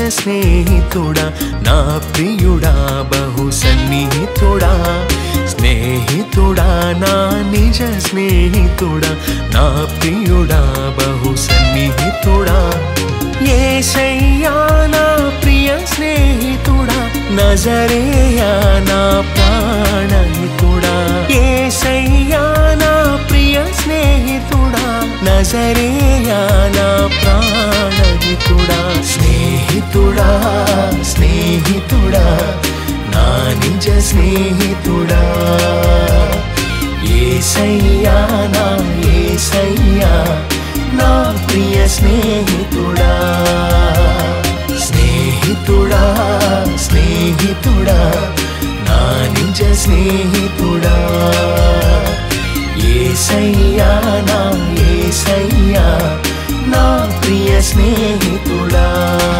స్నేహితుడా నా ప్రియుడా బహు సన్నిహితుడా స్నేహితుడా నా నిజ స్నేహితుడా నా ప్రియుడా బహు సన్నిహితుడా ఏసయ్యా నా ప్రియ స్నేహితుడా నజరేయా నా ప్రాణహితుడా ఏసయ్యా నా ప్రియ స్నేహితుడా నజరేయా నా ప్రాణహితుడా స్నేహితుడా స్నేహితుడా నా నిజ స్నేహితుడా ఏసయ్యా నా ఏసయ్యా నా ప్రియ స్నేహితుడా స్నేహితుడా స్నేహితుడా నా నిజ స్నేహితుడా ఏసయ్యా నా ఏసయ్యా నా ప్రియ స్నేహితుడా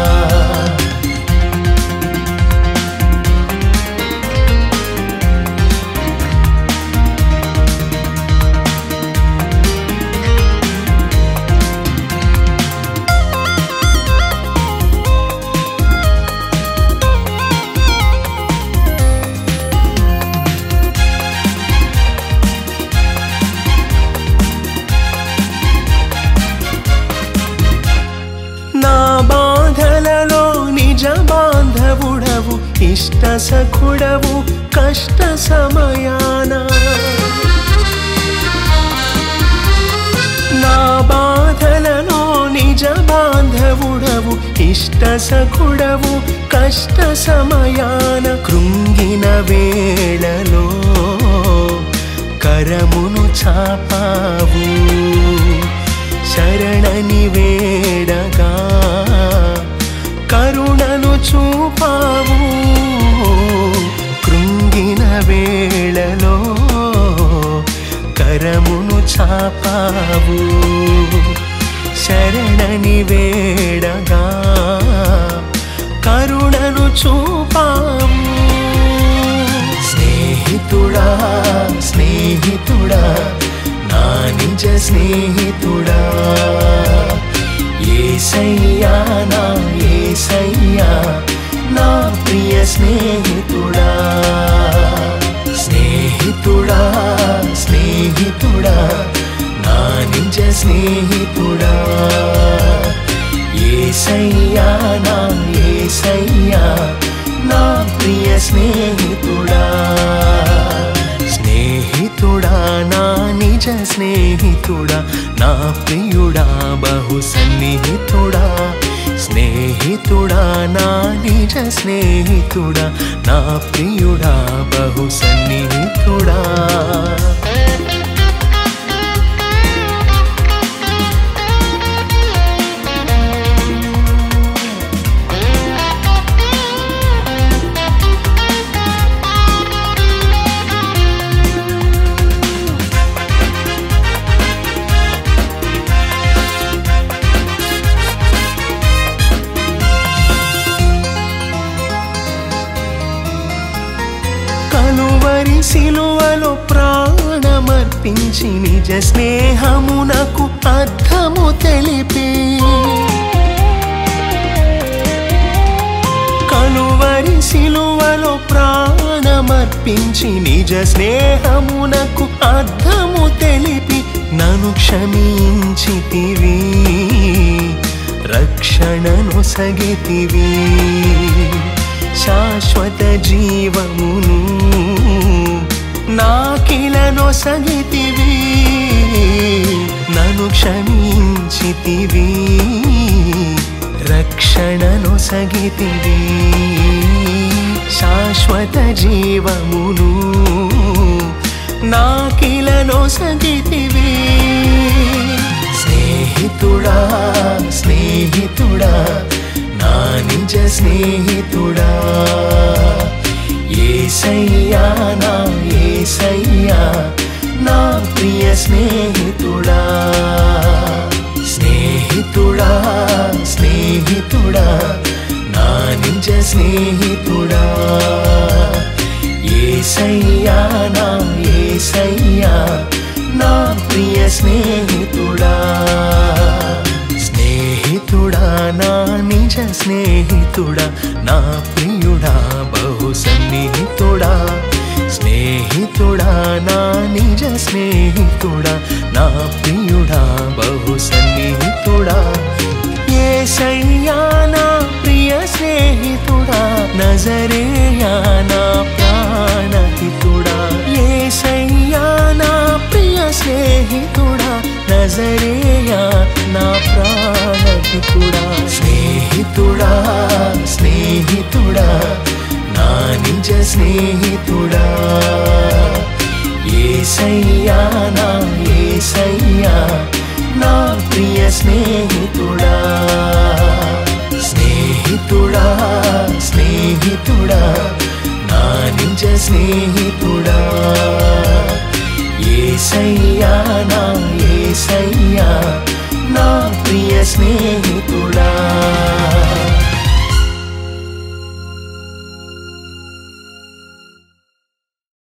నా బాధలలో నిజ బాంధవుడవు ఇష్ట సఖుడవు కష్ట సమయాన నా బాధలలో నిజ బాంధవుడవు ఇష్ట సఖుడవు కష్ట సమయాన కృంగిన వేళలో కరమును చాపావు శరణని వేడగా కరుణను చూపావు కృంగిన వేళలో కరమును చాపావు శరణని వేడగా కరుణను చూపావు స్నేహితుడా స్నేహితుడా నా నిజ స్నేహితుడా ఏసయ్యా నా ఏసయ్యా నా ప్రియ స్నేహితుడా స్నేహితుడా స్నేహితుడా నా నిజ స్నేహితుడా ఏసయ్యా నా ఏసయ్యా నా ప్రియ స్నేహితుడా స్నేహితుడా నా నిజ స్నేహితుడా నా ప్రియుడా బహు సన్నిహితుడా స్నేహితుడా నా నిజ స్నేహితుడా నా ప్రియుడా బహు సన్నిహితుడా కలువరి సిలువలో ప్రాణమర్పించి నిజ స్నేహమునకు అర్థము తెలిపి కలువరి సిలువలో ప్రాణమర్పించి నిజ స్నేహమునకు అర్థము తెలిపి నన్ను క్షమించితివి రక్షణను సగితివి శాశ్వత జీవమును నాకిలను సగితివి నన్ను క్షమించితివి రక్షణను సగితివి శాశ్వత జీవమును నాకిలను సగితివి స్నేహితుడా స్నేహితుడా నా నిజ స్నేహితుడా ఏసయ్యా నా ఏసయ్యా నా ప్రియ స్నేహితుడా స్నేహితుడా స్నేహితుడా నా నిజ స్నేహితుడా ఏసయ్యా నా ఏసయ్యా నా ప్రియ స్నేహితుడా స్నేహితుడా స్నేహితుడా నా నిజ స్నేహితుడా నా ప్రియుడా బహు సన్నిహితుడా స్నేహితుడా నా నిజ స్నేహితుడా నా ప్రియుడా బహు సన్నిహితుడా ఏసయ్యా నా ప్రియ స్నేహితుడా నజరేయా నా ప్రాణహితుడా ఏసయ్యా నా ప్రియ స్నేహితుడా నజరేయా నా ప్రాణహితుడా స్నేహితుడా స్నేహితుడా నా నిజ స్నేహితుడా ఏసయ్యా నా ఏసయ్యా నా ప్రియ స్నేహితుడా స్నేహితుడా స్నేహితుడా నా నిజ స్నేహితుడా ఏసయ్యా నా ఏసయ్యా నా ప్రియ స్నేహితుడా